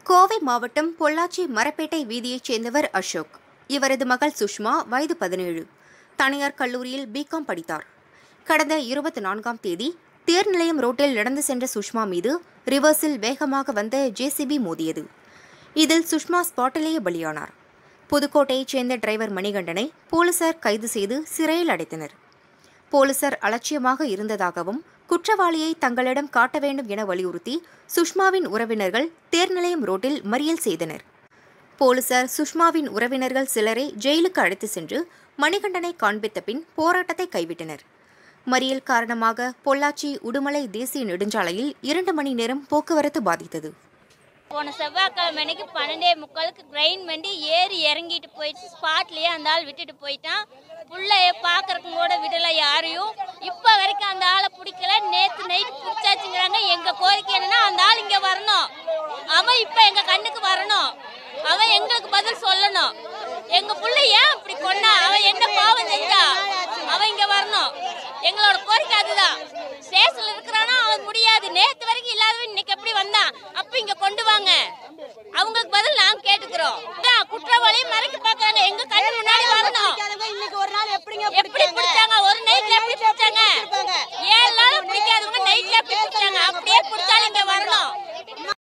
கோவை மாவட்டம் பொள்ளாச்சி மரப்பேட்டை வீதியைச் சேர்ந்தவர் அசோக் இவரது மகள் சுஷ்மா வயது பதினேழு தனியார் கல்லூரியில் பிகாம் படித்தார் கடந்த இருபத்தி நான்காம் தேதி தேர் நிலையம் ரோட்டில் நடந்து சென்ற சுஷ்மா மீது ரிவர்ஸில் வேகமாக வந்த ஜேசிபி மோதியது இதில் சுஷ்மா ஸ்பாட்டிலேயே பலியானார் புதுக்கோட்டையைச் சேர்ந்த டிரைவர் மணிகண்டனை போலீசார் கைது செய்து சிறையில் அடைத்தனர் போலீசார் அலட்சியமாக இருந்ததாகவும் குற்றவாளியை தங்களிடம் காட்ட வேண்டும் என வலியுறுத்தி சுஷ்மாவின் உறவினர்கள் தேர் நிலையம் ரோட்டில் மறியல் செய்தனர் போலீசார் சுஷ்மாவின் உறவினர்கள் சிலரை ஜெயிலுக்கு அழைத்து சென்று மணிகண்டனை காண்பித்த பின் போராட்டத்தை கைவிட்டனர் மறியல் காரணமாக பொள்ளாச்சி உடுமலை தேசிய நெடுஞ்சாலையில் இரண்டு மணி நேரம் போக்குவரத்து பாதித்தது போன செவ்வாய்க்கிழமை அன்னைக்கு பன்னெண்டே முக்காலுக்கு ட்ரெயின் வண்டி ஏறி இறங்கிட்டு போயிட்டு ஸ்பாட்லயே அந்த ஆள் விட்டுட்டு போயிட்டான் புள்ளைய பார்க்கறதுக்கு கூட விடல யாரையும் இப்போ வரைக்கும் அந்த ஆளை பிடிக்கல நேத்து நைட் பிடிச்சாச்சுங்கிறாங்க எங்க கோரிக்கை என்னன்னா அந்த ஆள் இங்க வரணும் அவன் இப்போ எங்க கண்ணுக்கு வரணும் அவன் எங்களுக்கு பதில் சொல்லணும் எங்க புள்ள ஏன் இப்படி கொன்னா அவன் என்ன பாவம் செஞ்சா அவன் இங்க வரணும் எங்களோட கோரிக்கை அதுதான் ஸ்டேஷன்ல இருக்கிறானா அவன் முடியாது நேத்து வரைக்கும் இல்லாதவன் இன்னைக்கு எப்படி வந்தான் அப்ப இங்க கொண்டு வாங்க அவங்களுக்கு பதில் நாங்க கேட்டுக்கிறோம் அதான் குற்றவாளியை மறைக்க பாக்குறாங்க எங்க கண்ணு முன்னாடி வரணும் இன்னைக்கு ஒரு நாள் எப்படிங்க எப்படி பிடிச்சாங்க